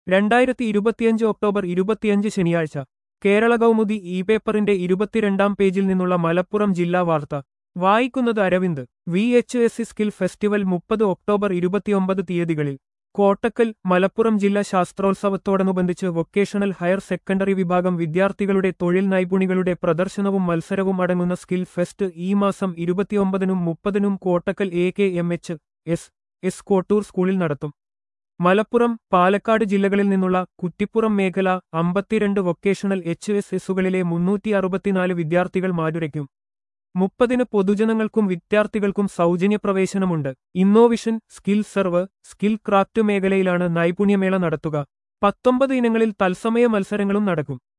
രണ്ടായിരത്തി ഇരുപത്തിയഞ്ച് ഒക്ടോബർ ഇരുപത്തിയഞ്ച് ശനിയാഴ്ച കേരള കൗമുദി ഇ പേപ്പറിന്റെ ഇരുപത്തിരണ്ടാം പേജിൽ നിന്നുള്ള മലപ്പുറം ജില്ലാ വാർത്ത വായിക്കുന്നത് Aravind V H S skill festival മുപ്പത് ഒക്ടോബർ ഇരുപത്തിയൊമ്പത് തീയതികളിൽ കോട്ടക്കൽ മലപ്പുറം ജില്ലാ ശാസ്ത്രോത്സവത്തോടനുബന്ധിച്ച് വൊക്കേഷണൽ ഹയർ സെക്കൻഡറി വിഭാഗം വിദ്യാർത്ഥികളുടെ തൊഴിൽ നൈപുണികളുടെ പ്രദർശനവും മത്സരവും അടങ്ങുന്ന സ്കിൽ ഫെസ്റ്റ് ഈ മാസം ഇരുപത്തിയൊമ്പതിനും മുപ്പതിനും Kottakkal A K M H S S Kottur സ്കൂളിൽ നടത്തും മലപ്പുറം പാലക്കാട് ജില്ലകളിൽ നിന്നുള്ള കുറ്റിപ്പുറം മേഖല അമ്പത്തിരണ്ട് വൊക്കേഷണൽ എച്ച് എസ് എസുകളിലെ മുന്നൂറ്റി അറുപത്തിനാല് വിദ്യാർത്ഥികൾ മാതുരയ്ക്കും മുപ്പതിന് പൊതുജനങ്ങൾക്കും വിദ്യാർത്ഥികൾക്കും സൗജന്യ പ്രവേശനമുണ്ട് Innovision skill serve skill craft മേഖലയിലാണ് നൈപുണ്യമേള നടത്തുക പത്തൊമ്പത് ഇനങ്ങളിൽ തത്സമയ മത്സരങ്ങളും നടക്കും